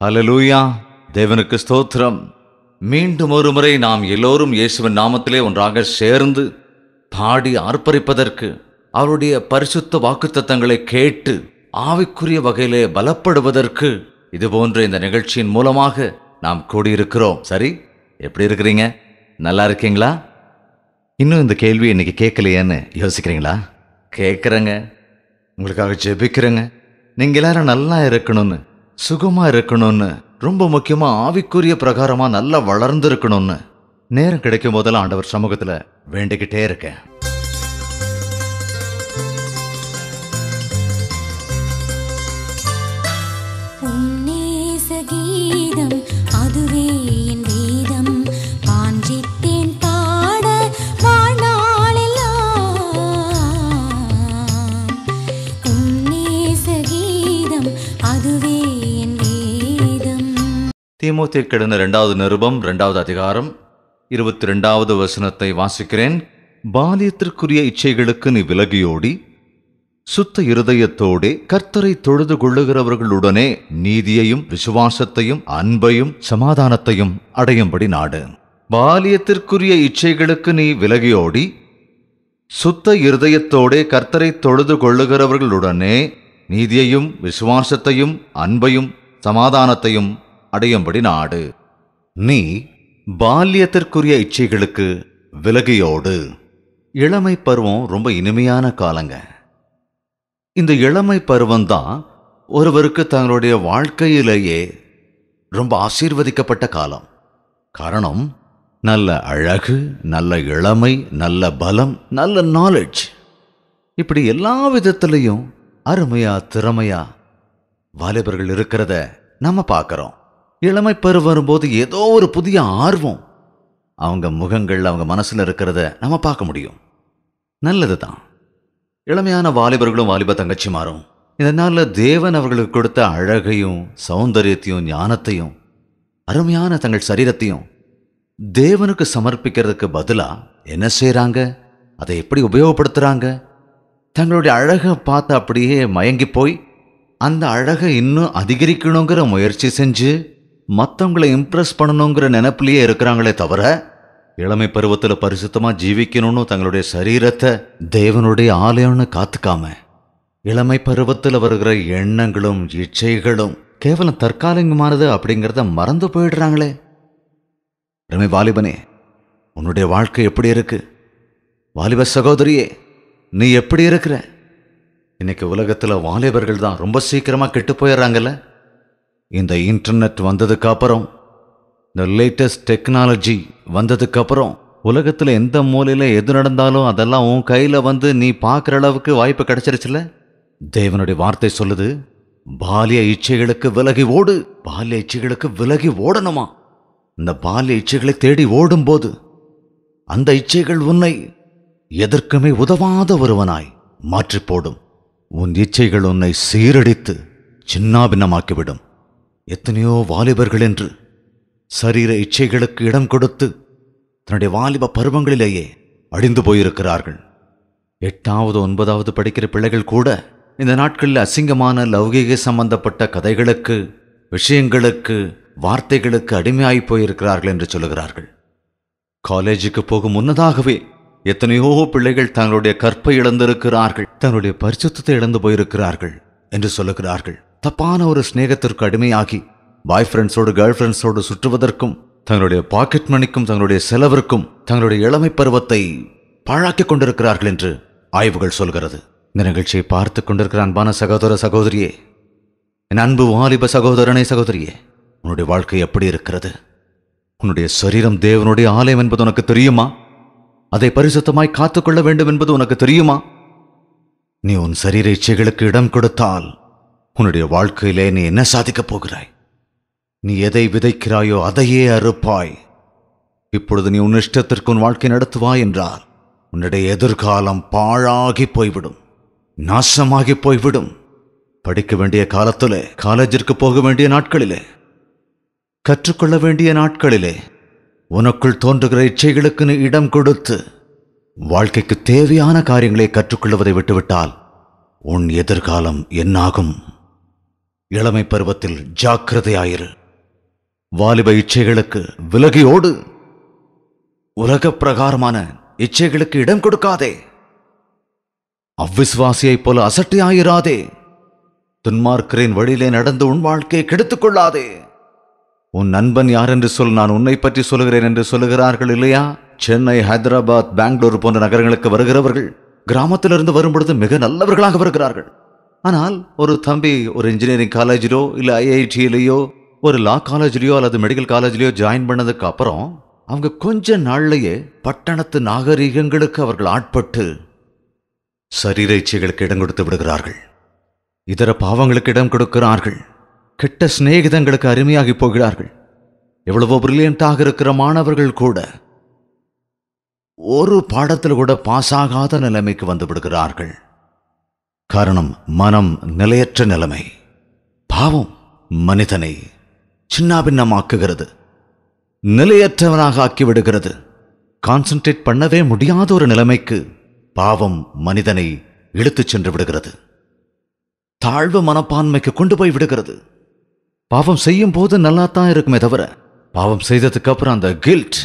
ஹalleluya தேவனுக்கு ஸ்தோத்திரம் மீண்டும் ஒரு முறை நாம் எல்லோரும் இயேசுவின் நாமத்திலே ஒன்றாக சேர்ந்து பாடி ஆர்ப்பரிப்பதற்கு அவருடைய பரிசுத்த வாக்குத்தத்தங்களை கேட்டு ஆவிக்குரிய வகையிலே பலப்படுவதற்கு இது போன்ற இந்த நிகழ்ச்சியின் மூலமாக நாம் கூடியிருக்கிறோம் சரி எப்படி இருக்கிறீங்க நல்லா இருக்கீங்களா இன்னும் இந்த கேள்வி இன்னைக்கு கேட்கலையேன்னு யோசிக்கிறீங்களா கேட்குறேங்க உங்களுக்காக ஜெபிக்கிறேங்க நீங்க எல்லாரும் நல்லா இருக்கணும்னு சுகமா இருக்கணும்னு ரொம்ப முக்கியமா ஆவிக்குரிய பிரகாரமா நல்லா வளர்ந்து இருக்கணும்னு நேரம் கிடைக்கும் போதெல்லாம் ஆண்டவர் சமூகத்துல வேண்டிக்கிட்டே இருக்கேன் உன்னேச கீதம் அதுவே என் வேதம் வாஞ்சித்தேன் பாட வாழ்நாளெல்லாம் உன்னேச கீதம் அதுவே என் வேதம் தீமோத்தே கிடந்த இரண்டாவது நிருபம் இரண்டாவது அதிகாரம் இருபத்தி ரெண்டாவது வசனத்தை வாசிக்கிறேன் பாலியத்திற்குரிய இச்சைகளுக்கு நீ விலகியோடி சுத்த இருதயத்தோடே கர்த்தரை தொழுது கொள்ளுகிறவர்களுடனே நீதியையும் விசுவாசத்தையும் அன்பையும் சமாதானத்தையும் அடையும்படி நாடு பாலியத்திற்குரிய இச்சைகளுக்கு நீ விலகியோடி சுத்த இருதயத்தோடே கர்த்தரை தொழுது கொள்ளுகிறவர்களுடனே நீதியையும் விசுவாசத்தையும் அன்பையும் சமாதானத்தையும் அடையும்படி நாடு நீ பால்யத்திற்குரிய இச்சைகளுக்கு விலகியோடு இளமை பருவம் ரொம்ப இனிமையான காலங்க இந்த இளமை பருவம்தான் ஒருவருக்கு தங்களுடைய வாழ்க்கையிலேயே ரொம்ப ஆசீர்வதிக்கப்பட்ட காலம் காரணம் நல்ல அழகு நல்ல இளமை நல்ல பலம் நல்ல நாலேஜ் இப்படி எல்லா விதத்திலையும் அருமையா திறமையா வாலிபர்கள் இருக்கிறத நம்ம பார்க்குறோம் இளமை பருவம் வரும்போது ஏதோ ஒரு புதிய ஆர்வம் அவங்க முகங்கள் அவங்க மனசுல இருக்கிறத நம்ம பார்க்க முடியும் நல்லது தான் இளமையான வாலிபர்களும் வாலிப தங்கச்சி மாறும் இதனால தேவன் அவர்களுக்கு கொடுத்த அழகையும் சௌந்தரியத்தையும் ஞானத்தையும் அருமையான தங்கள் சரீரத்தையும் தேவனுக்கு சமர்ப்பிக்கிறதுக்கு பதிலா என்ன செய்றாங்க அதை எப்படி உபயோகப்படுத்துறாங்க தங்களுடைய அழகை பார்த்து அப்படியே மயங்கி போய் அந்த அழகை இன்னும் அதிகரிக்கணுங்கிற முயற்சி செஞ்சு மற்றவங்களை இம்ப்ரெஸ் பண்ணணுங்கிற நினைப்பிலேயே இருக்கிறாங்களே தவிர இளமை பருவத்தில் பரிசுத்தமா ஜீவிக்கணும்னு தங்களுடைய சரீரத்தை தேவனுடைய ஆலயம்னு காத்துக்காம இளமை பருவத்தில் வருகிற எண்ணங்களும் இச்சைகளும் கேவலம் தற்காலிகமானது அப்படிங்கிறத மறந்து போயிடுறாங்களே ரமே வாலிபனே உன்னுடைய வாழ்க்கை எப்படி இருக்கு வாலிப சகோதரியே நீ எப்படி இருக்கிற இன்னைக்கு உலகத்தில் வாலிபர்கள் தான் ரொம்ப சீக்கிரமாக கெட்டு போயிடுறாங்கல்ல இந்த இன்டர்நெட் வந்ததுக்கு அப்புறம் இந்த லேட்டஸ்ட் டெக்னாலஜி வந்ததுக்கு அப்புறம் உலகத்தில் எந்த மூலையில் எது நடந்தாலும் அதெல்லாம் உன் கையில் வந்து நீ பார்க்குற அளவுக்கு வாய்ப்பு கிடைச்சிருச்சுல தேவனுடைய வார்த்தை சொல்லுது பாலிய இச்சைகளுக்கு விலகி ஓடு பாலிய இச்சைகளுக்கு விலகி ஓடணுமா இந்த பாலிய இச்சைகளை தேடி ஓடும்போது அந்த இச்சைகள் உன்னை எதற்குமே உதவாத ஒருவனாய் மாற்றிப் போடும் உன் இச்சைகள் உன்னை சீரடித்து சின்னாபின்னமாக்கிவிடும் எத்தனையோ வாலிபர்கள் என்று சரீர இச்சைகளுக்கு இடம் கொடுத்து தன்னுடைய வாலிப பருவங்களிலேயே அழிந்து போயிருக்கிறார்கள் எட்டாவது ஒன்பதாவது படிக்கிற பிள்ளைகள் கூட இந்த நாட்களில் அசிங்கமான லௌகீக சம்பந்தப்பட்ட கதைகளுக்கு விஷயங்களுக்கு வார்த்தைகளுக்கு அடிமையாகி போயிருக்கிறார்கள் என்று சொல்லுகிறார்கள் காலேஜுக்கு போகும் முன்னதாகவே எத்தனையோ பிள்ளைகள் தங்களுடைய கற்பை இழந்திருக்கிறார்கள் தங்களுடைய பரிசுத்தத்தை இழந்து போயிருக்கிறார்கள் என்று சொல்லுகிறார்கள் தப்பான ஒரு சிநேகத்திற்கு அடிமையாகி பாய் ஃப்ரெண்ட்ஸோடு கேர்ள் ஃப்ரெண்ட்ஸோடு சுற்றுவதற்கும் தங்களுடைய பாக்கெட் மணிக்கும் தங்களுடைய செலவிற்கும் தங்களுடைய இளமை பருவத்தை பாழாக்கிக் கொண்டிருக்கிறார்கள் என்று ஆய்வுகள் சொல்கிறது இந்த நிகழ்ச்சியை பார்த்து கொண்டிருக்கிற அன்பான சகோதர சகோதரியே என் அன்பு வாலிப சகோதரனே சகோதரியே உன்னுடைய வாழ்க்கை எப்படி இருக்கிறது உன்னுடைய சரீரம் தேவனுடைய ஆலயம் என்பது உனக்கு தெரியுமா அதை பரிசுத்தமாய் காத்துக்கொள்ள வேண்டும் என்பது உனக்கு தெரியுமா நீ உன் சரீர இச்சைகளுக்கு இடம் கொடுத்தால் உன்னுடைய வாழ்க்கையிலே நீ என்ன சாதிக்கப் போகிறாய் நீ எதை விதைக்கிறாயோ அதையே அறுப்பாய் இப்பொழுது நீ உன் இஷ்டத்திற்கு உன் வாழ்க்கை நடத்துவாய் என்றால் உன்னுடைய எதிர்காலம் பாழாகி போய்விடும் நாசமாகி போய்விடும் படிக்க வேண்டிய காலத்திலே காலேஜிற்கு போக வேண்டிய நாட்களிலே கற்றுக்கொள்ள வேண்டிய நாட்களிலே உனக்குள் தோன்றுகிற இச்சைகளுக்கு நீ இடம் கொடுத்து வாழ்க்கைக்கு தேவையான காரியங்களை கற்றுக்கொள்வதை விட்டுவிட்டால் உன் எதிர்காலம் என்னாகும் இளமை பருவத்தில் ஜாக்கிரதையாயிரு வாலிப இச்சைகளுக்கு விலகியோடு உலக பிரகாரமான இச்சைகளுக்கு இடம் கொடுக்காதே அவ்விசுவாசியைப் போல அசட்டையாயிராதே துன்மார்க்கரின் வழியிலே நடந்து உன் வாழ்க்கையை கெடுத்துக் கொள்ளாதே உன் நண்பன் யார் என்று சொல் நான் உன்னை பற்றி சொல்லுகிறேன் என்று சொல்லுகிறார்கள் இல்லையா சென்னை ஹைதராபாத் பெங்களூர் போன்ற நகரங்களுக்கு வருகிறவர்கள் கிராமத்திலிருந்து வரும்பொழுது மிக நல்லவர்களாக வருகிறார்கள் ஆனால் ஒரு தம்பி ஒரு இன்ஜினியரிங் காலேஜிலோ இல்லை ஐஐடியிலேயோ ஒரு லா காலேஜ்லயோ அல்லது மெடிக்கல் காலேஜ்லயோ ஜாயின் பண்ணதுக்கு அப்புறம் அவங்க கொஞ்ச நாள்லயே பட்டணத்து நாகரீகங்களுக்கு அவர்கள் ஆட்பட்டு சரீர இச்சைகளுக்கு இடம் கொடுத்து விடுகிறார்கள் இதர பாவங்களுக்கு இடம் கொடுக்கிறார்கள் கெட்ட சிநேகிதங்களுக்கு அருமையாகி போகிறார்கள் எவ்வளவோ பிரில்லியண்டாக இருக்கிற மாணவர்கள் கூட ஒரு பாடத்தில் கூட பாஸ் ஆகாத நிலைமைக்கு வந்து விடுகிறார்கள் காரணம் மனம் நிலையற்ற நிலைமை பாவம் மனிதனை சின்னாபின்னமாக்குகிறது நிலையற்றவனாக ஆக்கிவிடுகிறது கான்சென்ட்ரேட் பண்ணவே முடியாத ஒரு நிலைமைக்கு பாவம் மனிதனை இழுத்துச் சென்று விடுகிறது தாழ்வு மனப்பான்மைக்கு கொண்டு போய் விடுகிறது பாவம் செய்யும் போது நல்லா தான் இருக்குமே தவிர பாவம் செய்ததுக்கு அப்புறம் அந்த கில்ட்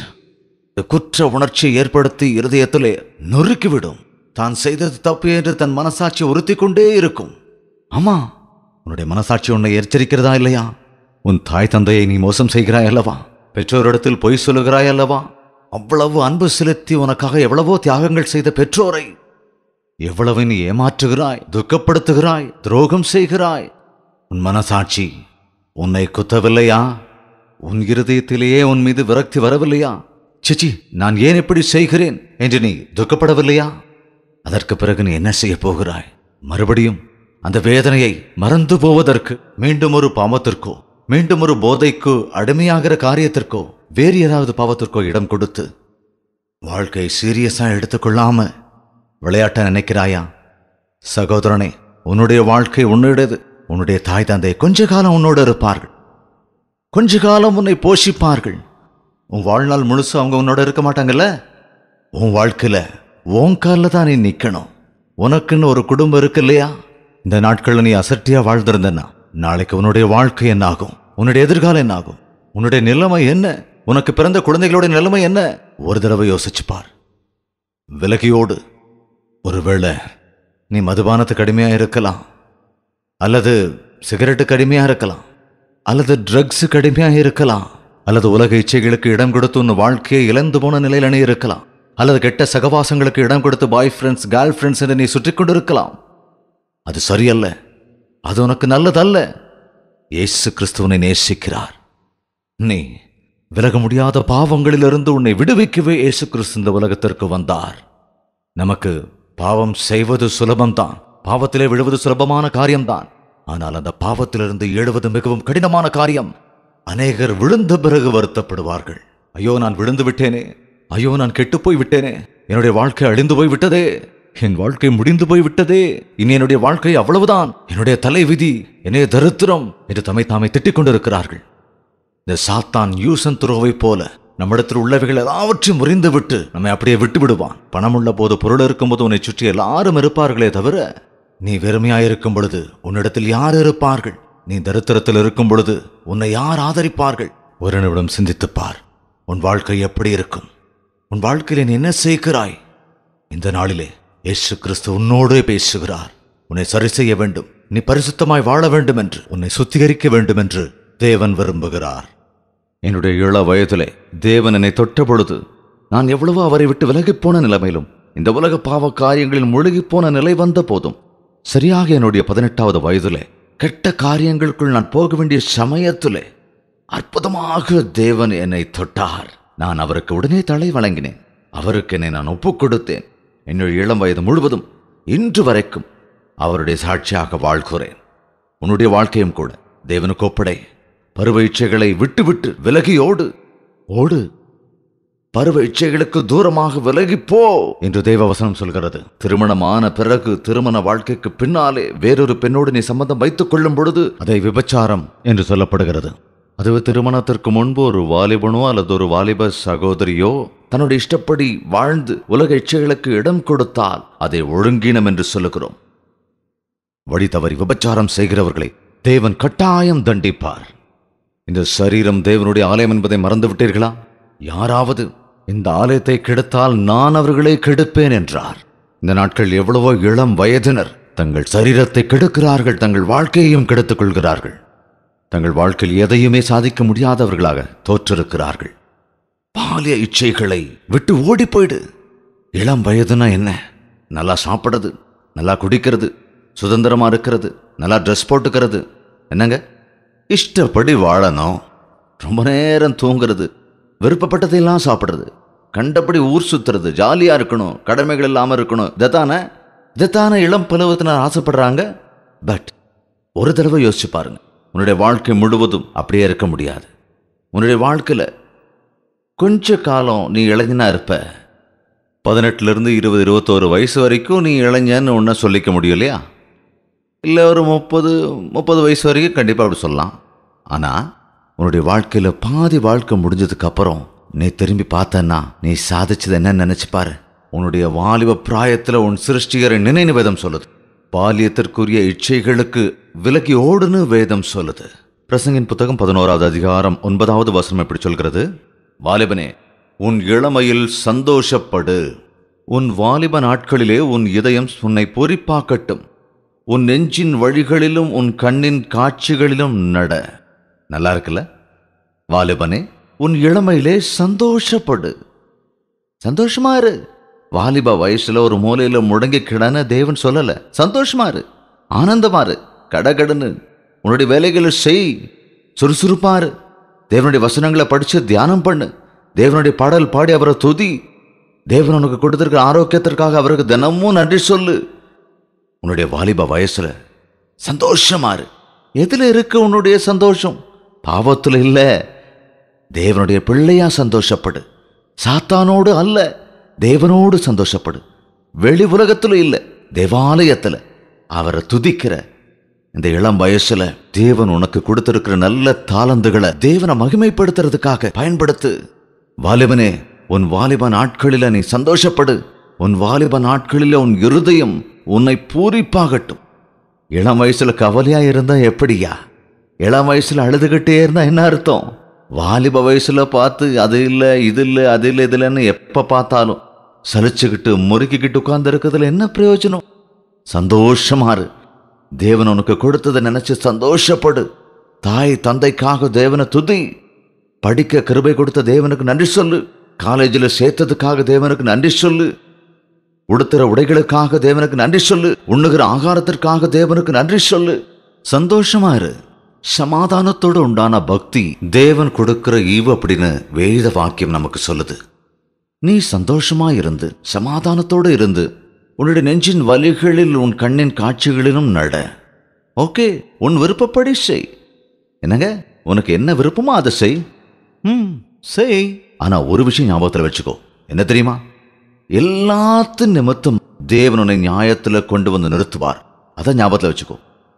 குற்ற உணர்ச்சியை ஏற்படுத்தி இருதயத்திலே நொறுக்கிவிடும் தான் செய்தது தப்பு என்று தன் மனசாட்சி உறுத்தி கொண்டே இருக்கும் ஆமா உன்னுடைய மனசாட்சி உன்னை எச்சரிக்கிறதா இல்லையா உன் தாய் தந்தையை நீ மோசம் செய்கிறாய் அல்லவா பெற்றோரிடத்தில் பொய் சொல்லுகிறாய் அல்லவா அவ்வளவு அன்பு செலுத்தி உனக்காக எவ்வளவோ தியாகங்கள் செய்த பெற்றோரை எவ்வளவு நீ ஏமாற்றுகிறாய் துக்கப்படுத்துகிறாய் துரோகம் செய்கிறாய் உன் மனசாட்சி உன்னை குத்தவில்லையா உன் இருதயத்திலேயே உன் மீது விரக்தி வரவில்லையா சிச்சி நான் ஏன் இப்படி செய்கிறேன் என்று நீ துக்கப்படவில்லையா அதற்கு பிறகு நீ என்ன செய்ய போகிறாய் மறுபடியும் அந்த வேதனையை மறந்து போவதற்கு மீண்டும் ஒரு பாவத்திற்கோ மீண்டும் ஒரு போதைக்கு அடிமையாகிற காரியத்திற்கோ வேறு ஏதாவது பாவத்திற்கோ இடம் கொடுத்து வாழ்க்கை சீரியஸா எடுத்துக்கொள்ளாம விளையாட்ட நினைக்கிறாயா சகோதரனே உன்னுடைய வாழ்க்கை உன்னுடையது உன்னுடைய தாய் தந்தை கொஞ்ச காலம் உன்னோடு இருப்பார்கள் கொஞ்ச காலம் உன்னை போஷிப்பார்கள் உன் வாழ்நாள் முழுசு அவங்க உன்னோட இருக்க மாட்டாங்கல்ல உன் வாழ்க்கையில உன் காலில் தான் நீ நிக்கணும் உனக்குன்னு ஒரு குடும்பம் இருக்கு இல்லையா இந்த நாட்கள்ல நீ அசட்டியா வாழ்ந்திருந்தனா நாளைக்கு உன்னுடைய வாழ்க்கை என்ன ஆகும் உன்னுடைய எதிர்காலம் என்ன ஆகும் உன்னுடைய நிலைமை என்ன உனக்கு பிறந்த குழந்தைகளோட நிலைமை என்ன ஒரு தடவை யோசிச்சு பார் விலகியோடு ஒருவேளை நீ மதுபானத்துக்கு அடிமையா இருக்கலாம் அல்லது சிகரெட்டுக்கு அடிமையா இருக்கலாம் அல்லது ட்ரக்ஸுக்கு அடிமையா இருக்கலாம் அல்லது உலக இச்சைகளுக்கு இடம் கொடுத்து உன் வாழ்க்கையை இழந்து போன நிலையில நீ இருக்கலாம் அல்லது கெட்ட சகவாசங்களுக்கு இடம் கொடுத்து பாய் ஃப்ரெண்ட்ஸ் கேர்ள் ஃப்ரெண்ட்ஸ் என்று நீ சுற்றி கொண்டிருக்கலாம் அது சரியல்ல அது உனக்கு நல்லதல்ல இயேசு கிறிஸ்துவனை நேசிக்கிறார் நீ விலக முடியாத பாவங்களிலிருந்து உன்னை விடுவிக்கவே இயேசு கிறிஸ்து இந்த உலகத்திற்கு வந்தார் நமக்கு பாவம் செய்வது சுலபம்தான் பாவத்திலே விழுவது சுலபமான காரியம்தான் ஆனால் அந்த பாவத்திலிருந்து எழுவது மிகவும் கடினமான காரியம் அநேகர் விழுந்த பிறகு வருத்தப்படுவார்கள் ஐயோ நான் விழுந்து விட்டேனே ஐயோ நான் கெட்டுப் போய் விட்டேனே என்னுடைய வாழ்க்கை அழிந்து போய் விட்டதே என் வாழ்க்கை முடிந்து போய் விட்டதே இனி என்னுடைய வாழ்க்கை அவ்வளவுதான் என்னுடைய தலை விதி என்னைய தரித்திரம் என்று தம்மை தாமே திட்டிக் கொண்டிருக்கிறார்கள் இந்த சாத்தான் யூசன் துறவை போல நம்மிடத்தில் உள்ளவைகள் எல்லாவற்றையும் முறிந்து விட்டு நம்மை அப்படியே விட்டு விடுவான் பணம் உள்ள போது பொருள் இருக்கும்போது உன்னை சுற்றி எல்லாரும் இருப்பார்களே தவிர நீ வெறுமையாயிருக்கும் பொழுது உன்னிடத்தில் யார் இருப்பார்கள் நீ தரித்திரத்தில் இருக்கும் பொழுது உன்னை யார் ஆதரிப்பார்கள் ஒரு நிமிடம் சிந்தித்துப் பார் உன் வாழ்க்கை எப்படி இருக்கும் உன் வாழ்க்கையில நீ என்ன செய்கிறாய் இந்த நாளிலே இயேசு கிறிஸ்து உன்னோடே பேசுகிறார் உன்னை சரி செய்ய வேண்டும் நீ பரிசுத்தமாய் வாழ வேண்டும் என்று உன்னை சுத்திகரிக்க வேண்டும் என்று தேவன் விரும்புகிறார் என்னுடைய இள வயதிலே தேவன் என்னை தொட்ட பொழுது நான் எவ்வளவோ அவரை விட்டு விலகிப் போன நிலைமையிலும் இந்த உலக பாவ காரியங்களில் முழுகிப் போன நிலை வந்த போதும் சரியாக என்னுடைய பதினெட்டாவது வயதிலே கெட்ட காரியங்களுக்குள் நான் போக வேண்டிய சமயத்திலே அற்புதமாக தேவன் என்னை தொட்டார் நான் அவருக்கு உடனே தலை வழங்கினேன் அவருக்கு என்னை நான் ஒப்புக் கொடுத்தேன் என்னுடைய இளம் வயது முழுவதும் இன்று வரைக்கும் அவருடைய சாட்சியாக வாழ்கிறேன் உன்னுடைய வாழ்க்கையும் கூட தேவனுக்கு ஒப்படை பருவ இச்சைகளை விட்டு விட்டு விலகி ஓடு ஓடு பருவ இச்சைகளுக்கு தூரமாக விலகி போ என்று தேவவசனம் சொல்கிறது திருமணமான பிறகு திருமண வாழ்க்கைக்கு பின்னாலே வேறொரு பெண்ணோடு நீ சம்பந்தம் வைத்துக் கொள்ளும் பொழுது அதை விபச்சாரம் என்று சொல்லப்படுகிறது அது திருமணத்திற்கு முன்பு ஒரு வாலிபனோ அல்லது ஒரு வாலிப சகோதரியோ தன்னுடைய இஷ்டப்படி வாழ்ந்து உலக இச்சைகளுக்கு இடம் கொடுத்தால் அதை ஒழுங்கீனம் என்று சொல்லுகிறோம் வழி தவறி விபச்சாரம் செய்கிறவர்களை தேவன் கட்டாயம் தண்டிப்பார் இந்த சரீரம் தேவனுடைய ஆலயம் என்பதை மறந்து விட்டீர்களா யாராவது இந்த ஆலயத்தை கெடுத்தால் நான் அவர்களை கெடுப்பேன் என்றார் இந்த நாட்கள் எவ்வளவோ இளம் வயதினர் தங்கள் சரீரத்தை கெடுக்கிறார்கள் தங்கள் வாழ்க்கையையும் கெடுத்துக் கொள்கிறார்கள் தங்கள் வாழ்க்கையில் எதையுமே சாதிக்க முடியாதவர்களாக தோற்றிருக்கிறார்கள் பாலிய இச்சைகளை விட்டு ஓடி போயிடு இளம் வயதுனா என்ன நல்லா சாப்பிடுறது நல்லா குடிக்கிறது சுதந்திரமா இருக்கிறது நல்லா ட்ரெஸ் போட்டுக்கிறது என்னங்க இஷ்டப்படி வாழணும் ரொம்ப நேரம் தூங்குறது விருப்பப்பட்டதையெல்லாம் சாப்பிடுறது கண்டபடி ஊர் சுத்துறது ஜாலியாக இருக்கணும் கடமைகள் இல்லாமல் இருக்கணும் இதைத்தானே இதைத்தானே இளம் பருவத்தினர் ஆசைப்படுறாங்க பட் ஒரு தடவை யோசிச்சு பாருங்க உன்னுடைய வாழ்க்கை முழுவதும் அப்படியே இருக்க முடியாது உன்னுடைய வாழ்க்கையில் கொஞ்ச காலம் நீ இளைஞனா இருப்ப பதினெட்டுலேருந்து இருபது இருபத்தோரு வயசு வரைக்கும் நீ இளைஞன்னு ஒன்றை சொல்லிக்க முடியும் இல்லையா இல்லை ஒரு முப்பது முப்பது வயசு வரைக்கும் கண்டிப்பாக அப்படி சொல்லலாம் ஆனால் உன்னுடைய வாழ்க்கையில் பாதி வாழ்க்கை முடிஞ்சதுக்கு அப்புறம் நீ திரும்பி பார்த்தன்னா நீ சாதிச்சது என்ன நினைச்சு பாரு உன்னுடைய வாலிப பிராயத்தில் உன் சிருஷ்டிகரை நினைவு வேதம் சொல்லுது பாலியத்திற்குரிய இச்சைகளுக்கு விலகி ஓடுன்னு வேதம் சொல்லுது பிரசங்கின் புத்தகம் பதினோராவது அதிகாரம் ஒன்பதாவது வசனம் எப்படி சொல்கிறது வாலிபனே உன் இளமையில் சந்தோஷப்படு உன் வாலிப நாட்களிலே உன் இதயம் உன்னை பொறிப்பாக்கட்டும் உன் நெஞ்சின் வழிகளிலும் உன் கண்ணின் காட்சிகளிலும் நட நல்லா இருக்குல்ல வாலிபனே உன் இளமையிலே சந்தோஷப்படு சந்தோஷமா இரு வாலிப வயசுல ஒரு மூலையில முடங்கி கிடன தேவன் சொல்லல சந்தோஷமா இரு ஆனந்தமா இரு கடகடன்னு உன்னுடைய வேலைகளை செய் சுறுசுறுப்பா இரு தேவனுடைய வசனங்களை படிச்சு தியானம் பண்ணு தேவனுடைய பாடல் பாடி அவரை துதி தேவன் உனக்கு கொடுத்திருக்கிற ஆரோக்கியத்திற்காக அவருக்கு தினமும் நன்றி சொல்லு உன்னுடைய வாலிப வயசுல சந்தோஷமா இரு எதுல இருக்கு உன்னுடைய சந்தோஷம் பாவத்துல இல்ல தேவனுடைய பிள்ளையா சந்தோஷப்படு சாத்தானோடு அல்ல தேவனோடு சந்தோஷப்படு வெளி உலகத்துல இல்ல தேவாலயத்துல அவரை துதிக்கிற இந்த இளம் வயசுல தேவன் உனக்கு கொடுத்திருக்கிற நல்ல தாளந்துகளை தேவனை மகிமைப்படுத்துறதுக்காக பயன்படுத்து வாலிபனே உன் வாலிப நாட்களில நீ சந்தோஷப்படு உன் வாலிப நாட்களில உன் இருதயம் உன்னை பூரிப்பாகட்டும் இளம் வயசுல கவலையா இருந்தா எப்படியா இளம் வயசுல அழுதுகிட்டே இருந்தா என்ன அர்த்தம் வாலிப வயசுல பார்த்து அது இல்லை இது இல்லை அது இல்லை இது இல்லைன்னு எப்ப பார்த்தாலும் சலிச்சுக்கிட்டு முறுக்கிக்கிட்டு உட்கார்ந்து இருக்கிறதுல என்ன பிரயோஜனம் சந்தோஷமா இரு தேவன் உனக்கு கொடுத்ததை நினைச்சு சந்தோஷப்படு தாய் தந்தைக்காக தேவனை துதி படிக்க கிருபை கொடுத்த தேவனுக்கு நன்றி சொல்லு காலேஜில் சேர்த்ததுக்காக தேவனுக்கு நன்றி சொல்லு உடுத்துற உடைகளுக்காக தேவனுக்கு நன்றி சொல்லு உண்ணுகிற ஆகாரத்திற்காக தேவனுக்கு நன்றி சொல்லு சந்தோஷமா இரு சமாதானத்தோடு உண்டான பக்தி தேவன் கொடுக்கிற ஈவு அப்படின்னு வேத வாக்கியம் நமக்கு சொல்லுது நீ சந்தோஷமா இருந்து சமாதானத்தோடு இருந்து உன்னுடைய நெஞ்சின் வலிகளில் உன் கண்ணின் காட்சிகளிலும் நட ஓகே உன் விருப்பப்படி செய் என்னங்க உனக்கு என்ன விருப்பமோ அதை செய் ம் செய் ஆனா ஒரு விஷயம் ஞாபகத்தில் வச்சுக்கோ என்ன தெரியுமா எல்லாத்தின் நிமித்தம் தேவன் உன்னை நியாயத்துல கொண்டு வந்து நிறுத்துவார் அதை ஞாபகத்தில் வச்சுக்கோ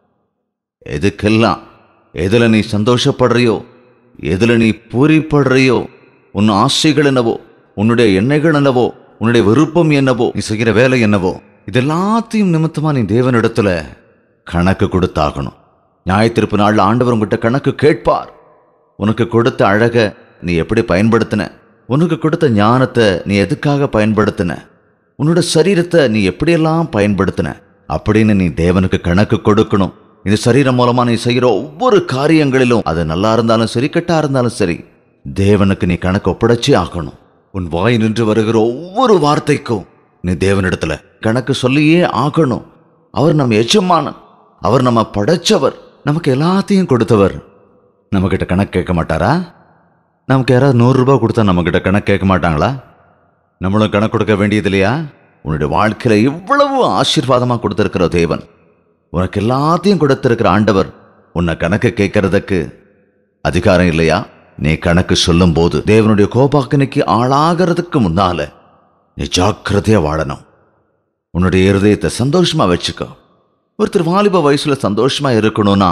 எதுக்கெல்லாம் எதுல நீ சந்தோஷப்படுறியோ எதுல நீ பூரிப்படுறியோ உன் ஆசைகள் என்னவோ உன்னுடைய எண்ணெய்கள் என்னவோ உன்னுடைய விருப்பம் என்னவோ நீ செய்கிற வேலை என்னவோ இதெல்லாத்தையும் நிமித்தமா நீ தேவனிடத்துல கணக்கு கொடுத்தாகணும் நியாயத்திருப்பு நாள்ல ஆண்டவர் உங்ககிட்ட கணக்கு கேட்பார் உனக்கு கொடுத்த அழக நீ எப்படி பயன்படுத்தின உனக்கு கொடுத்த ஞானத்தை நீ எதுக்காக பயன்படுத்தின உன்னோட சரீரத்தை நீ எப்படியெல்லாம் பயன்படுத்தின அப்படின்னு நீ தேவனுக்கு கணக்கு கொடுக்கணும் இந்த சரீரம் மூலமா நீ செய்கிற ஒவ்வொரு காரியங்களிலும் அது நல்லா இருந்தாலும் சரி கெட்டா இருந்தாலும் சரி தேவனுக்கு நீ கணக்கு ஒப்படைச்சே ஆகணும் உன் வாய் நின்று வருகிற ஒவ்வொரு வார்த்தைக்கும் நீ தேவனிடத்துல கணக்கு சொல்லியே ஆகணும் அவர் நம்ம எஜமானன் அவர் நம்ம படைச்சவர் நமக்கு எல்லாத்தையும் கொடுத்தவர் நம்மக்கிட்ட கணக்கு கேட்க மாட்டாரா நமக்கு யாராவது நூறு ரூபாய் கொடுத்தா நம்மக்கிட்ட கணக்கு கேட்க மாட்டாங்களா நம்மளும் கணக்கு கொடுக்க வேண்டியது இல்லையா உன்னுடைய வாழ்க்கையில இவ்வளவு ஆசீர்வாதமா கொடுத்திருக்கிற தேவன் உனக்கு எல்லாத்தையும் கொடுத்திருக்கிற ஆண்டவர் உன்னை கணக்கு கேட்கறதுக்கு அதிகாரம் இல்லையா நீ கணக்கு சொல்லும் போது தேவனுடைய கோபாக்கனைக்கு ஆளாகிறதுக்கு முன்னால நீ ஜாக்கிரதையா வாழணும் உன்னுடைய இருதயத்தை சந்தோஷமா வச்சுக்கோ ஒருத்தர் வாலிப வயசுல சந்தோஷமா இருக்கணும்னா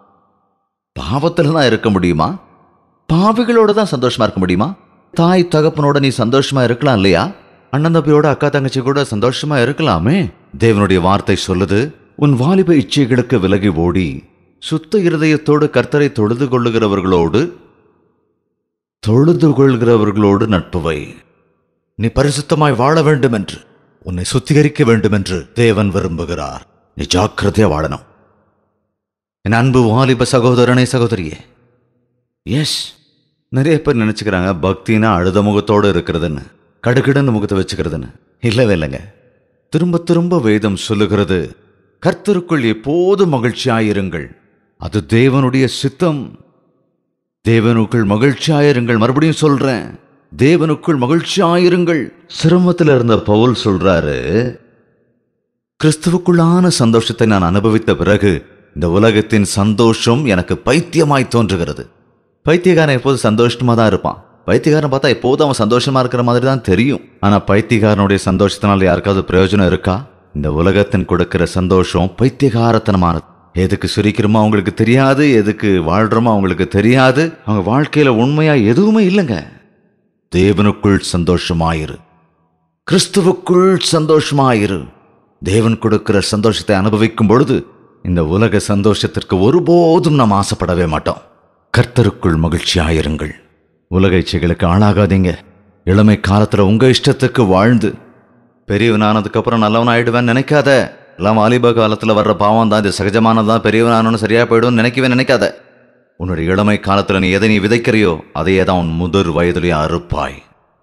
பாவத்துல தான் இருக்க முடியுமா பாவிகளோட தான் சந்தோஷமா இருக்க முடியுமா தாய் தகப்பனோட நீ சந்தோஷமா இருக்கலாம் இல்லையா அண்ணன் தம்பியோட அக்கா தங்கச்சி கூட சந்தோஷமா இருக்கலாமே தேவனுடைய வார்த்தை சொல்லுது உன் வாலிப இச்சைகளுக்கு விலகி ஓடி சுத்த இருதயத்தோடு கர்த்தரை தொழுது கொள்ளுகிறவர்களோடு தொழுது கொள்கிறவர்களோடு நட்பு வை நீ பரிசுத்தமாய் வாழ வேண்டும் என்று உன்னை சுத்திகரிக்க வேண்டும் என்று தேவன் விரும்புகிறார் நீ ஜாக்கிரதையா வாழணும் என் அன்பு வாலிப சகோதரனே சகோதரியே எஸ் நிறைய பேர் நினைச்சுக்கிறாங்க பக்தினா அழுத முகத்தோடு இருக்கிறதுன்னு கடுகடுன்னு முகத்தை வச்சுக்கிறதுன்னு இல்லவே இல்லைங்க திரும்ப திரும்ப வேதம் சொல்லுகிறது கர்த்தருக்குள் எப்போதும் மகிழ்ச்சியாயிருங்கள் அது தேவனுடைய சித்தம் தேவனுக்குள் மகிழ்ச்சியாயிருங்கள் மறுபடியும் சொல்றேன் தேவனுக்குள் மகிழ்ச்சியாயிருங்கள் சிரமத்தில் இருந்த பவுல் சொல்றாரு கிறிஸ்துவுக்குள்ளான சந்தோஷத்தை நான் அனுபவித்த பிறகு இந்த உலகத்தின் சந்தோஷம் எனக்கு பைத்தியமாய் தோன்றுகிறது பைத்தியக்காரன் எப்போது சந்தோஷமா தான் இருப்பான் பைத்தியக்காரன் பார்த்தா எப்போதும் அவன் சந்தோஷமா இருக்கிற மாதிரி தான் தெரியும் ஆனா பைத்தியக்காரனுடைய சந்தோஷத்தினால யாருக்காவது பிரயோஜனம் இருக்கா இந்த உலகத்தின் கொடுக்கிற சந்தோஷம் பைத்தியகாரத்தனமானது எதுக்கு சிரிக்கிறோமோ அவங்களுக்கு தெரியாது எதுக்கு வாழ்றோமோ அவங்களுக்கு தெரியாது அவங்க வாழ்க்கையில உண்மையா எதுவுமே இல்லைங்க தேவனுக்குள் சந்தோஷமாயிரு கிறிஸ்துவுக்குள் சந்தோஷமாயிரு தேவன் கொடுக்கிற சந்தோஷத்தை அனுபவிக்கும் பொழுது இந்த உலக சந்தோஷத்திற்கு ஒருபோதும் நாம் ஆசைப்படவே மாட்டோம் கர்த்தருக்குள் மகிழ்ச்சியாயிருங்கள் உலக இச்சைகளுக்கு ஆளாகாதீங்க இளமை காலத்துல உங்க இஷ்டத்துக்கு வாழ்ந்து பெரியவனானதுக்கு அப்புறம் நல்லவன் ஆயிடுவேன்னு நினைக்காத எல்லாம் வாலிப காலத்துல வர்ற பாவம் தான் இது சகஜமானதான் பெரியவனானு சரியா போயிடும் நினைக்கவே நினைக்காத உன்னுடைய இளமை காலத்துல நீ எதை நீ விதைக்கிறியோ அதையே தான் உன் முதிர் வயதிலே அறுப்பாய்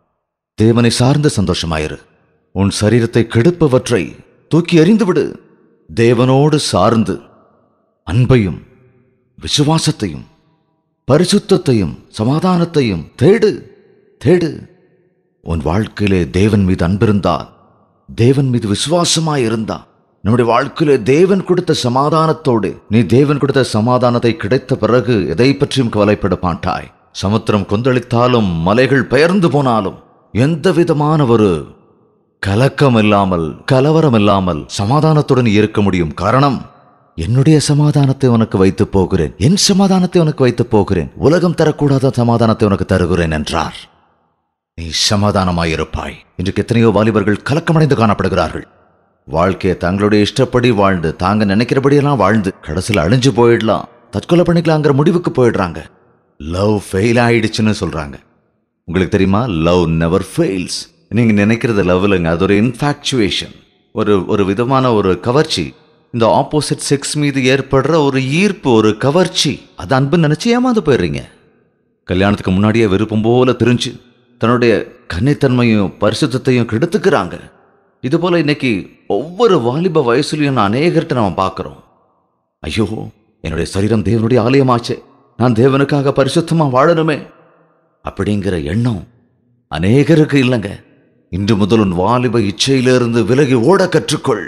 தேவனை சார்ந்த சந்தோஷமாயிரு உன் சரீரத்தை கெடுப்பவற்றை தூக்கி எறிந்துவிடு தேவனோடு சார்ந்து அன்பையும் விசுவாசத்தையும் பரிசுத்தத்தையும் சமாதானத்தையும் தேடு தேடு உன் வாழ்க்கையிலே தேவன் மீது அன்பிருந்தால் தேவன் மீது விசுவாசமாய் இருந்தா நம்முடைய வாழ்க்கையிலே தேவன் கொடுத்த சமாதானத்தோடு நீ தேவன் கொடுத்த சமாதானத்தை கிடைத்த பிறகு எதை பற்றியும் கவலைப்பட மாட்டாய் சமுத்திரம் கொந்தளித்தாலும் மலைகள் பெயர்ந்து போனாலும் எந்த விதமான ஒரு கலக்கம் இல்லாமல் கலவரம் இல்லாமல் சமாதானத்துடன் இருக்க முடியும் காரணம் என்னுடைய சமாதானத்தை உனக்கு வைத்து போகிறேன் என் சமாதானத்தை உனக்கு வைத்து போகிறேன் உலகம் தரக்கூடாத சமாதானத்தை உனக்கு தருகிறேன் என்றார் நீ சமாதானமாயிருப்பாய் இன்றைக்கு எத்தனையோ வாலிபர்கள் கலக்கமடைந்து காணப்படுகிறார்கள் வாழ்க்கையை தங்களுடைய இஷ்டப்படி வாழ்ந்து தாங்க நினைக்கிறபடியெல்லாம் வாழ்ந்து கடைசியில் அழிஞ்சு போயிடலாம் தற்கொலை பண்ணிக்கலாங்கிற முடிவுக்கு போயிடுறாங்க லவ் ஃபெயில் ஆயிடுச்சுன்னு சொல்றாங்க உங்களுக்கு தெரியுமா லவ் நெவர் ஃபெயில்ஸ் நீங்க நினைக்கிறது லவ் இல்லைங்க அது ஒரு இன்ஃபாக்சுவேஷன் ஒரு ஒரு விதமான ஒரு கவர்ச்சி இந்த ஆப்போசிட் செக்ஸ் மீது ஏற்படுற ஒரு ஈர்ப்பு ஒரு கவர்ச்சி அது அன்பு நினைச்சு ஏமாந்து போயிடுறீங்க கல்யாணத்துக்கு முன்னாடியே விருப்பம் போல தெரிஞ்சு தன்னுடைய கன்னித்தன்மையும் பரிசுத்தத்தையும் கெடுத்துக்கிறாங்க இது போல இன்னைக்கு ஒவ்வொரு வாலிப வயசுலையும் நான் அநேகர்கிட்ட நம்ம பார்க்குறோம் ஐயோ என்னுடைய சரீரம் தேவனுடைய ஆலயமாச்சே நான் தேவனுக்காக பரிசுத்தமா வாழணுமே அப்படிங்கிற எண்ணம் அநேகருக்கு இல்லைங்க இன்று முதல் உன் வாலிப இச்சையிலிருந்து விலகி ஓட கற்றுக்கொள்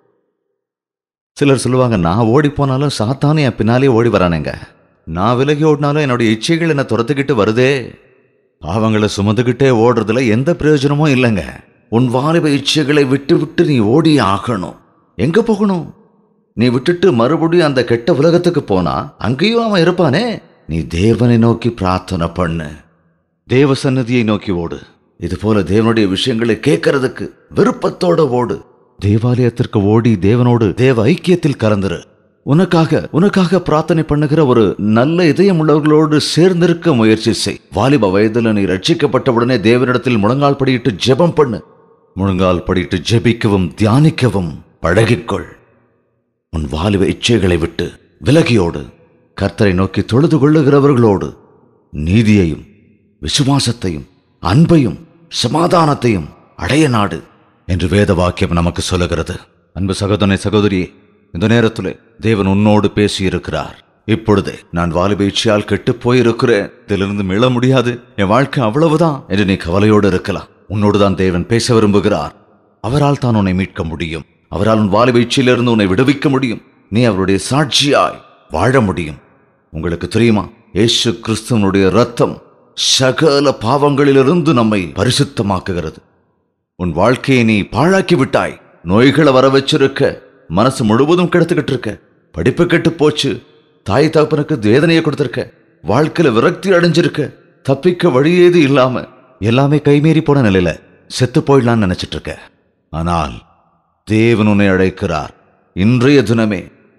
சிலர் சொல்லுவாங்க நான் ஓடி போனாலும் சாத்தானே என் பின்னாலே ஓடி வரானுங்க நான் விலகி ஓடினாலும் என்னுடைய இச்சைகள் என்னை துரத்துக்கிட்டு வருதே பாவங்களை சுமந்துக்கிட்டே ஓடுறதுல எந்த பிரயோஜனமும் இல்லைங்க உன் வாலிப இச்சைகளை விட்டு விட்டு நீ ஓடி ஆகணும் எங்க போகணும் நீ விட்டுட்டு மறுபடியும் அந்த கெட்ட உலகத்துக்கு போனா அங்கேயும் அவன் இருப்பானே நீ தேவனை நோக்கி பிரார்த்தனை பண்ணு தேவ சந்நிதியை நோக்கி ஓடு இது போல தேவனுடைய விஷயங்களை கேட்கறதுக்கு விருப்பத்தோட ஓடு தேவாலயத்திற்கு ஓடி தேவனோடு தேவ ஐக்கியத்தில் கலந்துரு உனக்காக உனக்காக பிரார்த்தனை பண்ணுகிற ஒரு நல்ல இதயம் உள்ளவர்களோடு சேர்ந்திருக்க முயற்சி செய் வாலிப வயதில் நீ ரட்சிக்கப்பட்டவுடனே தேவனிடத்தில் முழங்கால் படியிட்டு ஜெபம் பண்ணு முழங்கால் படியிட்டு ஜெபிக்கவும் தியானிக்கவும் பழகிக்கொள் உன் வாலிப இச்சைகளை விட்டு விலகியோடு கர்த்தரை நோக்கி தொழுது கொள்ளுகிறவர்களோடு நீதியையும் விசுவாசத்தையும் அன்பையும் சமாதானத்தையும் அடைய நாடு என்று வேத வாக்கியம் நமக்கு சொல்லுகிறது அன்பு சகோதரனை சகோதரியே இந்த நேரத்திலே தேவன் உன்னோடு பேசியிருக்கிறார் இப்பொழுதே நான் வாலிப இச்சையால் கெட்டு போயிருக்கிறேன் இதிலிருந்து மீள முடியாது என் வாழ்க்கை அவ்வளவுதான் என்று நீ கவலையோடு இருக்கலாம் உன்னோடு தான் தேவன் பேச விரும்புகிறார் அவரால் தான் உன்னை மீட்க முடியும் அவரால் உன் வாலிப இச்சையிலிருந்து உன்னை விடுவிக்க முடியும் நீ அவருடைய சாட்சியாய் வாழ முடியும் உங்களுக்கு தெரியுமா இயேசு கிறிஸ்துவனுடைய ரத்தம் சகல பாவங்களிலிருந்து நம்மை பரிசுத்தமாக்குகிறது உன் வாழ்க்கையை நீ பாழாக்கி விட்டாய் நோய்களை வர வச்சிருக்க மனசு முழுவதும் கெடுத்துக்கிட்டு இருக்க படிப்பு கெட்டு போச்சு தாய் தகப்பனுக்கு வேதனையை கொடுத்திருக்க வாழ்க்கையில விரக்தி அடைஞ்சிருக்க தப்பிக்க வழி ஏது இல்லாம எல்லாமே கைமீறி போன நிலையில செத்து போயிடலாம்னு நினைச்சிட்டு இருக்க ஆனால் தேவன் உன்னை அழைக்கிறார் இன்றைய தினமே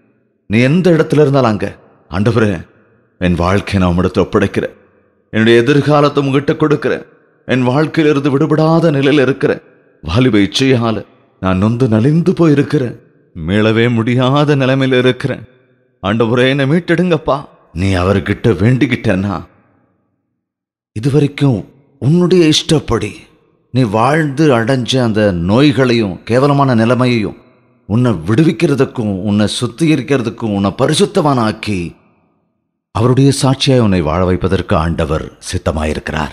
நீ எந்த இடத்துல இருந்தாலும் அங்க ஆண்டவரே என் வாழ்க்கையை நான் உம்மிடத்தில் ஒப்படைக்கிறேன் என்னுடைய எதிர்காலத்தை உங்ககிட்ட கொடுக்கிறேன் என் வாழ்க்கையிலிருந்து விடுபடாத நிலையில் இருக்கிறேன் வாலிப இச்சையால நான் நொந்து நலிந்து போயிருக்கிறேன் மீளவே முடியாத நிலைமையில இருக்கிறேன் ஆண்டவரே என்னை மீட்டெடுங்கப்பா நீ அவர்கிட்ட வேண்டிக்கிட்டேன்னா இதுவரைக்கும் உன்னுடைய இஷ்டப்படி நீ வாழ்ந்து அடைஞ்ச அந்த நோய்களையும் கேவலமான நிலைமையையும் உன்னை விடுவிக்கிறதுக்கும் உன்னை சுத்திகரிக்கிறதுக்கும் உன்னை பரிசுத்தவானாக்கி அவருடைய சாட்சியாய் உன்னை வாழ வைப்பதற்கு ஆண்டவர் சித்தமாயிருக்கிறார்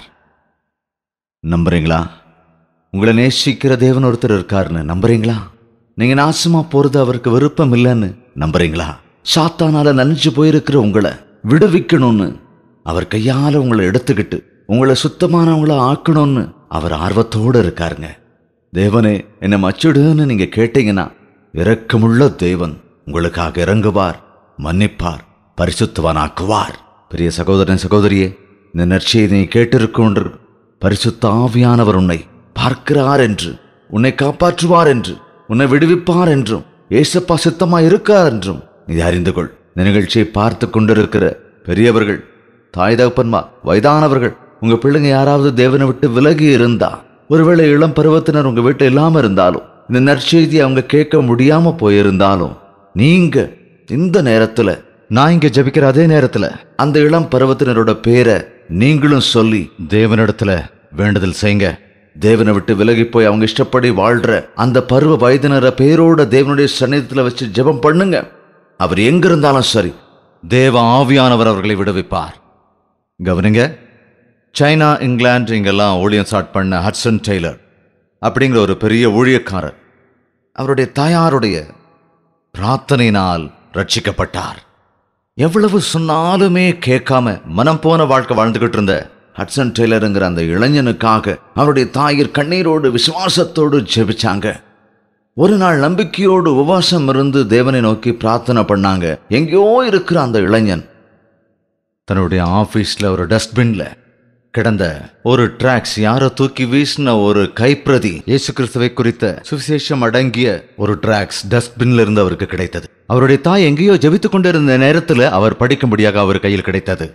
நம்புறீங்களா உங்களை நேசிக்கிற தேவன் ஒருத்தர் இருக்காருன்னு நம்புறீங்களா நீங்க நாசமா போறது அவருக்கு விருப்பம் இல்லைன்னு நம்புறீங்களா சாத்தானால நனைஞ்சு போயிருக்கிற உங்களை விடுவிக்கணும்னு அவர் கையால உங்களை எடுத்துக்கிட்டு உங்களை சுத்தமானவங்கள ஆக்கணும்னு அவர் ஆர்வத்தோடு இருக்காருங்க தேவனே என்னை மச்சிடுன்னு நீங்க கேட்டீங்கன்னா இரக்கமுள்ள தேவன் உங்களுக்காக இறங்குவார் மன்னிப்பார் பரிசுத்தவானாக்குவார் பெரிய சகோதரன் சகோதரியே இந்த நற்செய்தி நீ கேட்டிருக்கும் பரிசுத்த ஆவியானவர் உன்னை பார்க்கிறார் என்று உன்னை காப்பாற்றுவார் என்று உன்னை விடுவிப்பார் என்றும் ஏசப்பா சித்தமா இருக்கார் என்றும் நீ அறிந்து கொள் இந்த நிகழ்ச்சியை பார்த்து கொண்டிருக்கிற பெரியவர்கள் தாய் தகப்பன்மா வயதானவர்கள் உங்க பிள்ளைங்க யாராவது தேவனை விட்டு விலகி இருந்தா ஒருவேளை இளம் பருவத்தினர் உங்க வீட்டில் இல்லாம இருந்தாலும் இந்த நற்செய்தியை அவங்க கேட்க முடியாம போயிருந்தாலும் நீங்க இந்த நேரத்துல நான் இங்க ஜபிக்கிற அதே நேரத்துல அந்த இளம் பருவத்தினரோட பேரை நீங்களும் சொல்லி தேவனிடத்துல வேண்டுதல் செய்யுங்க தேவனை விட்டு விலகி போய் அவங்க இஷ்டப்படி வாழ்ற அந்த பருவ வயதினர பேரோட தேவனுடைய சன்னிதத்துல வச்சு ஜெபம் பண்ணுங்க அவர் எங்க இருந்தாலும் சரி தேவ ஆவியானவர் அவர்களை விடுவிப்பார் கவனிங்க சைனா இங்கிலாந்து இங்கெல்லாம் ஊழியம் ஸ்டார்ட் பண்ண ஹட்சன் டெய்லர் அப்படிங்கிற ஒரு பெரிய ஊழியக்காரர் அவருடைய தாயாருடைய பிரார்த்தனையினால் ரட்சிக்கப்பட்டார் எவ்வளவு சொன்னாலுமே கேட்காம மனம் போன வாழ்க்கை வாழ்ந்துகிட்டு இருந்த ஹட்சன் டெய்லருங்கிற அந்த இளைஞனுக்காக அவருடைய தாயர் கண்ணீரோடு விசுவாசத்தோடு ஜெபிச்சாங்க ஒரு நாள் நம்பிக்கையோடு உபவாசம் இருந்து தேவனை நோக்கி பிரார்த்தனை பண்ணாங்க எங்கேயோ இருக்கிற அந்த இளைஞன் தன்னுடைய ஆபீஸ்ல ஒரு டஸ்ட்பின்ல கிடந்த ஒரு டிராக்ஸ் யாரோ தூக்கி வீசின ஒரு கைப்பிரதி இயேசு கிறிஸ்துவை குறித்த சுவிசேஷம் அடங்கிய ஒரு டிராக்ஸ் டஸ்ட்பின்ல இருந்து அவருக்கு கிடைத்தது அவருடைய தாய் எங்கேயோ ஜெபித்துக் கொண்டிருந்த நேரத்தில் அவர் படிக்கும்படியாக அவர் கையில் கிடைத்தது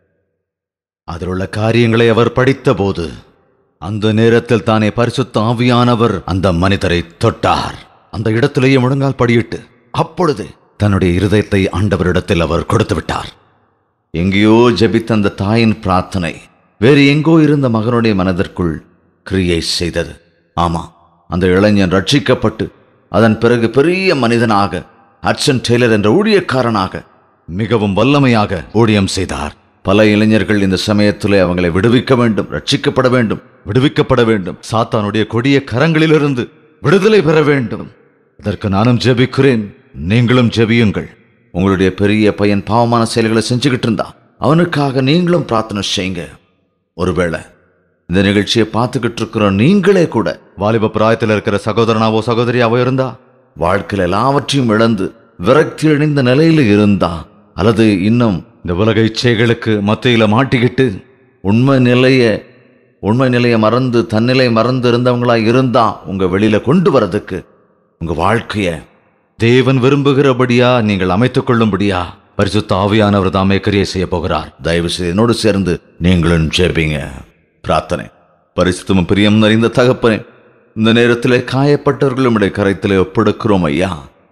அதில் உள்ள காரியங்களை அவர் படித்தபோது அந்த நேரத்தில் தானே பரிசுத்த ஆவியானவர் அந்த மனிதரை தொட்டார் அந்த இடத்திலேயே முழங்கால் படியிட்டு அப்பொழுது தன்னுடைய இருதயத்தை ஆண்டவரிடத்தில் அவர் கொடுத்து விட்டார் எங்கேயோ ஜெபித்த அந்த தாயின் பிரார்த்தனை வேறு எங்கோ இருந்த மகனுடைய மனதிற்குள் கிரியை செய்தது ஆமா அந்த இளைஞன் ரட்சிக்கப்பட்டு அதன் பிறகு பெரிய மனிதனாக ஹட்சன் டெய்லர் என்ற ஊழியக்காரனாக மிகவும் வல்லமையாக ஊழியம் செய்தார் பல இளைஞர்கள் இந்த சமயத்திலே அவங்களை விடுவிக்க வேண்டும் ரட்சிக்கப்பட வேண்டும் விடுவிக்கப்பட வேண்டும் சாத்தானுடைய கொடிய கரங்களிலிருந்து விடுதலை பெற வேண்டும் அதற்கு நானும் ஜெபிக்கிறேன் நீங்களும் ஜெபியுங்கள் உங்களுடைய பெரிய பையன் பாவமான செயல்களை செஞ்சுக்கிட்டு இருந்தா அவனுக்காக நீங்களும் பிரார்த்தனை செய்யுங்க ஒருவேளை இந்த நிகழ்ச்சியை பார்த்துக்கிட்டு இருக்கிற நீங்களே கூட வாலிப பிராயத்தில் இருக்கிற சகோதரனாவோ சகோதரியாவோ இருந்தா வாழ்க்கையில் எல்லாவற்றையும் இழந்து விரக்தி அடைந்த நிலையில இருந்தா அல்லது இன்னும் இந்த உலக இச்சைகளுக்கு மத்தியில மாட்டிக்கிட்டு உண்மை நிலைய உண்மை நிலையை மறந்து தன்னிலை மறந்து இருந்தவங்களா இருந்தா உங்க வெளியில கொண்டு வரதுக்கு உங்க வாழ்க்கைய தேவன் விரும்புகிறபடியா நீங்கள் அமைத்துக் கொள்ளும்படியா பரிசுத்த ஆவியானவர் தாமே கிரியை செய்ய போகிறார் தயவு செய்து என்னோடு சேர்ந்து நீங்களும் ஜெபிங்க பிரார்த்தனை பரிசுத்தமும் பிரியம் நிறைந்த தகப்பனே இந்த நேரத்திலே காயப்பட்டவர்கள் நம்முடைய கரைத்திலே ஒப்பெடுக்கிறோம் ஐயா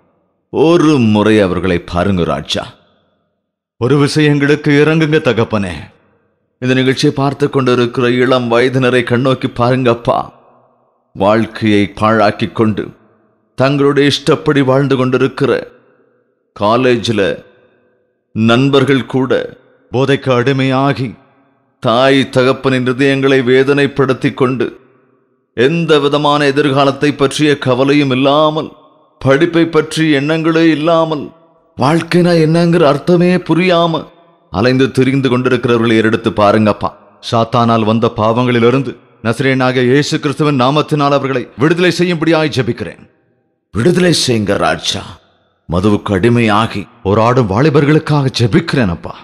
ஒரு முறை அவர்களை பாருங்க ராஜா ஒரு விஷயங்களுக்கு இறங்குங்க தகப்பனே இந்த நிகழ்ச்சியை பார்த்து கொண்டிருக்கிற இளம் வயதினரை கண்ணோக்கி பாருங்கப்பா வாழ்க்கையை பாழாக்கி கொண்டு தங்களுடைய இஷ்டப்படி வாழ்ந்து கொண்டிருக்கிற காலேஜில் நண்பர்கள் கூட போதைக்கு அடிமையாகி தாய் தகப்பனின் இதயங்களை வேதனைப்படுத்தி கொண்டு எந்த விதமான எதிர்காலத்தை பற்றிய கவலையும் இல்லாமல் படிப்பை பற்றி எண்ணங்களே இல்லாமல் வாழ்க்கைனா என்னங்கிற அர்த்தமே புரியாம அலைந்து திரிந்து கொண்டிருக்கிறவர்களை எடுத்து பாருங்கப்பா சாத்தானால் வந்த பாவங்களிலிருந்து நசிரேனாக இயேசு கிறிஸ்துவின் நாமத்தினால் அவர்களை விடுதலை செய்யும்படியாய் ஜெபிக்கிறேன் விடுதலை செய்யுங்க ராஜா மதுவுக்கு அடிமையாகி போராடும் வாலிபர்களுக்காக ஜெபிக்கிறேன் அப்பா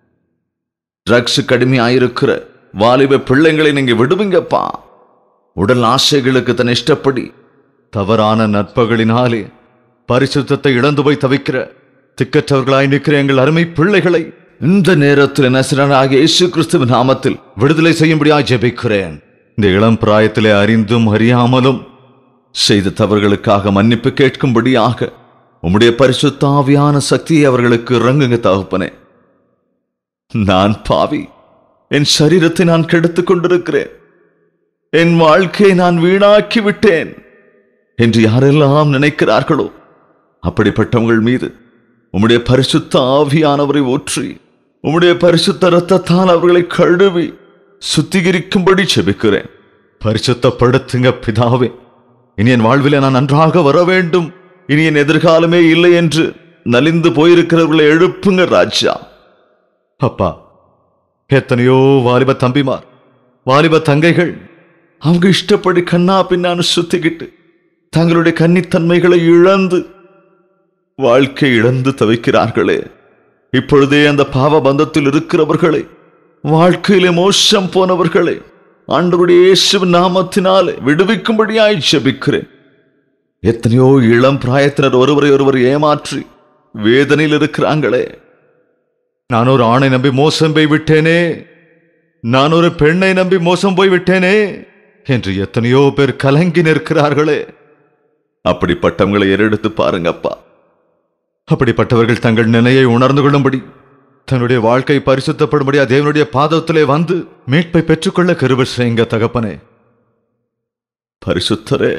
ட்ரக்ஸுக்கு அடிமையாயிருக்கிற வாலிப பிள்ளைங்களை நீங்க விடுவீங்கப்பா உடல் ஆசைகளுக்கு தன் இஷ்டப்படி தவறான நட்புகளினாலே பரிசுத்தத்தை இழந்து போய் தவிக்கிற திக்கற்றவர்களாய் நிற்கிற எங்கள் அருமை பிள்ளைகளை இந்த நேரத்தில் நசரனாகிய இயேசு கிறிஸ்துவின் நாமத்தில் விடுதலை செய்யும்படியாய் ஜெபிக்கிறேன் இந்த இளம் பிராயத்திலே அறிந்தும் அறியாமலும் செய்த தவறுகளுக்காக மன்னிப்பு கேட்கும்படியாக உம்முடைய பரிசுத்த ஆவியான சக்தியை அவர்களுக்கு இறங்குங்க தகப்பனே நான் பாவி என் சரீரத்தை நான் கெடுத்துக் கொண்டிருக்கிறேன் என் வாழ்க்கையை நான் வீணாக்கி விட்டேன் என்று யாரெல்லாம் நினைக்கிறார்களோ அப்படிப்பட்டவங்கள் மீது உம்முடைய பரிசுத்த ஆவியானவரை ஊற்றி உம்முடைய பரிசுத்த ரத்தத்தால் அவர்களை கழுவி சுத்திகரிக்கும்படி செபிக்கிறேன் பரிசுத்தப்படுத்துங்க பிதாவே இனி என் வாழ்விலே நான் நன்றாக வர வேண்டும் இனி என் எதிர்காலமே இல்லை என்று நலிந்து போயிருக்கிறவர்களை எழுப்புங்க ராஜா அப்பா எத்தனையோ வாலிப தம்பிமார் வாலிப தங்கைகள் அவங்க இஷ்டப்படி கண்ணா பின்னான்னு சுத்திக்கிட்டு தங்களுடைய கன்னித்தன்மைகளை இழந்து வாழ்க்கை இழந்து தவிக்கிறார்களே இப்பொழுதே அந்த பாவ பந்தத்தில் இருக்கிறவர்களை வாழ்க்கையிலே மோசம் போனவர்களை ஆண்டவருடைய இயேசுவின் நாமத்தினாலே விடுவிக்கும்படியாய் ஜெபிக்கிறேன் எத்தனையோ இளம் பிராயத்தினர் ஒருவரை ஒருவர் ஏமாற்றி வேதனையில் இருக்கிறாங்களே நான் ஒரு ஆணை நம்பி மோசம் போய் விட்டேனே நான் ஒரு பெண்ணை நம்பி மோசம் போய் விட்டேனே என்று எத்தனையோ பேர் கலங்கி நிற்கிறார்களே அப்படிப்பட்டவங்களை ஏறெடுத்து பாருங்கப்பா அப்படிப்பட்டவர்கள் தங்கள் நிலையை உணர்ந்து கொள்ளும்படி தன்னுடைய வாழ்க்கை பரிசுத்தப்படும்படி தேவனுடைய பாதத்திலே வந்து மீட்பை பெற்றுக்கொள்ள கருவ செய்யுங்க தகப்பனே பரிசுத்தரே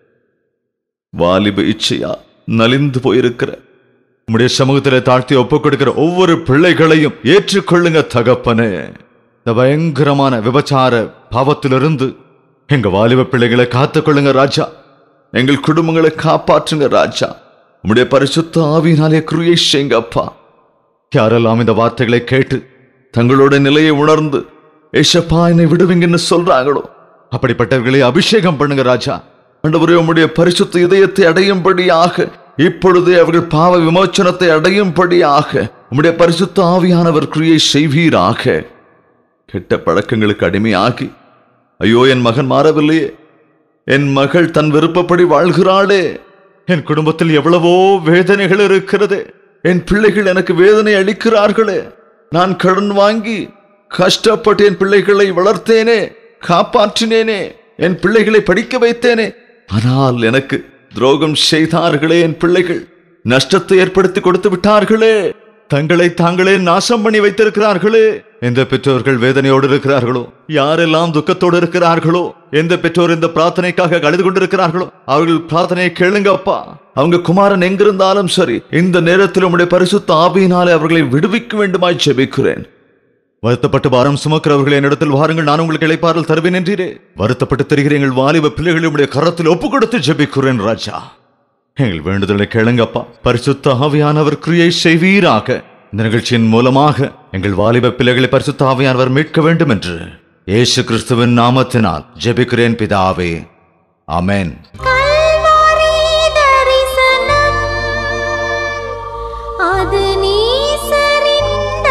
வாலிப இச்சையா நலிந்து போயிருக்கிற உம்முடைய சமூகத்திலே தாழ்த்தி ஒப்புக் கொடுக்கிற ஒவ்வொரு பிள்ளைகளையும் ஏற்றுக்கொள்ளுங்க தகப்பனே இந்த பயங்கரமான விபச்சார பாவத்திலிருந்து எங்க வாலிப பிள்ளைகளை காத்துக்கொள்ளுங்க ராஜா எங்கள் குடும்பங்களை காப்பாற்றுங்க ராஜா உம்முடைய பரிசுத்த ஆவியினாலே கிருயை செய்யுங்க அப்பா யாரெல்லாம் இந்த வார்த்தைகளை கேட்டு தங்களோட நிலையை உணர்ந்து ஏசப்பா என்னை விடுவீங்கன்னு சொல்றாங்களோ அப்படிப்பட்டவர்களை அபிஷேகம் பண்ணுங்க ராஜா ஆண்டவரே உம்முடைய பரிசுத்த இதயத்தை அடையும்படியாக இப்பொழுது அவர்கள் பாவ விமோச்சனத்தை அடையும்படியாக உம்முடைய பரிசுத்த ஆவியானவர் கிரியை செய்வீராக கெட்ட பழக்கங்களுக்கு அடிமையாகி ஐயோ என் மகன் மாறவில்லையே என் மகள் தன் விருப்பப்படி வாழ்கிறாளே என் குடும்பத்தில் எவ்வளவோ வேதனைகள் இருக்கிறது என் பிள்ளைகள் எனக்கு வேதனை அளிக்கிறார்களே நான் கடன் வாங்கி கஷ்டப்பட்டு என் பிள்ளைகளை வளர்த்தேனே காப்பாற்றினேனே என் பிள்ளைகளை படிக்க வைத்தேனே ஆனால் எனக்கு துரோகம் செய்தார்களே என் பிள்ளைகள் நஷ்டத்தை ஏற்படுத்தி கொடுத்து விட்டார்களே தங்களை தாங்களே நாசம் பண்ணி வைத்திருக்கிறார்களே எந்த பெற்றோர்கள் வேதனையோடு இருக்கிறார்களோ யாரெல்லாம் துக்கத்தோடு இருக்கிறார்களோ எந்த பெற்றோர் இந்த பிரார்த்தனைக்காக கழுது கொண்டிருக்கிறார்களோ அவர்கள் பிரார்த்தனையை கேளுங்க அப்பா அவங்க குமாரன் எங்கிருந்தாலும் சரி இந்த நேரத்தில் உம்முடைய பரிசுத்த ஆவியினாலே அவர்களை விடுவிக்க வேண்டுமாய் ஜெபிக்கிறேன் வருத்தப்பட்டு பாரம் சுமக்கிறவர்கள் என்னிடத்தில் வாருங்கள் நான் உங்களுக்கு இளைப்பாறல் தருவேன் என்றீரே வருத்தப்பட்டு தெரிகிற எங்கள் வாலிப பிள்ளைகளை உடைய கரத்தில் ஒப்பு கொடுத்து ஜெபிக்கிறேன் ராஜா எங்கள் வேண்டுதலை கேளுங்கப்பா பரிசுத்த ஆவியானவர் கிரியை செய்வீராக இந்த நிகழ்ச்சியின் மூலமாக எங்கள் வாலிப பிள்ளைகளை பரிசுத்த ஆவியானவர் மீட்க வேண்டும் என்று இயேசு கிறிஸ்துவின் நாமத்தினால் ஜெபிக்கிறேன் பிதாவே ஆமென் கல்வாரி தரிசனம் அது நீசரின்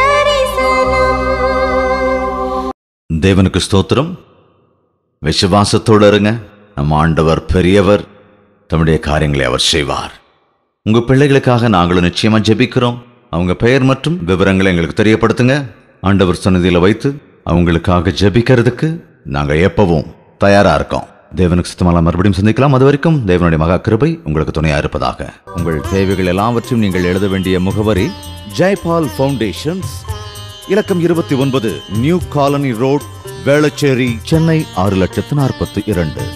தரிசனம் தேவனுக்கு ஸ்தோத்திரம் விசுவாசத்தோடு இருங்க நம்ம ஆண்டவர் பெரியவர் தம்முடைய காரியங்களை அவர் செய்வார் உங்க பிள்ளைகளுக்காக நாங்களும் நிச்சயமா ஜெபிக்கிறோம் அவங்க பெயர் மற்றும் விவரங்களை எங்களுக்கு தெரியப்படுத்துங்க ஆண்டவர் சன்னதியில் வைத்து அவங்களுக்காக ஜெபிக்கிறதுக்கு நாங்க எப்பவும் தயாரா இருக்கோம் தேவனுக்கு சுத்தமாக மறுபடியும் சந்திக்கலாம் அது வரைக்கும் தேவனுடைய மகா கிருபை உங்களுக்கு துணையா இருப்பதாக உங்கள் தேவைகள் எல்லாவற்றையும் நீங்கள் எழுத வேண்டிய முகவரி ஜெய்பால் ஃபவுண்டேஷன்ஸ் இலக்கம் இருபத்தி ஒன்பது new colony road Velachery Chennai ஆறு லட்சத்து நாற்பத்தி இரண்டு